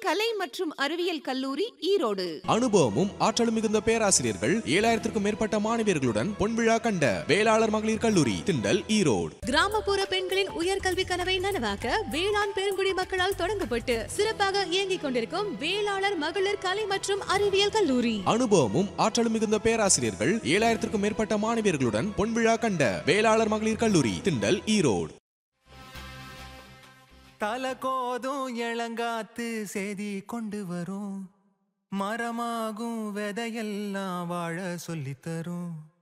கலை மற்றும் அறிவியல் கல்லூரி ஈரோடு அனுபவமும் ஆற்றலும் மிகுந்த பேராசிரியர்கள் ஏழாயிரத்திற்கும் மேற்பட்ட மாணவியர்களுடன் பொன்விழா கண்ட வேளாளர் மகளிர் கல்லூரி திண்டல் ஈரோடு கிராமப்புற பெண்களின் உயர்கல்வி கனவை நனவாக்க வேளாண் பெருங்குடி மக்களால் தொடங்கப்பட்டு சிறப்பாக இயங்கிக் கொண்டிருக்கும் வேளாளர் மகளிர் கலை மற்றும் அறிவியல் கல்லூரி அனுபவமும் ஆற்றலும் மிகுந்த பேராசிரியர்கள் ஏழாயிரத்திற்கும் மேற்பட்ட மாணவியர்களுடன் பொன்விழா கண்ட வேளாளர் மகளிர் கல்லூரி திண்டல் ஈரோடு தல கோதும் இளங்காத்து செய்தி கொண்டு வரும் மரமாகும் விதையெல்லாம் வாழ சொல்லித் தரும்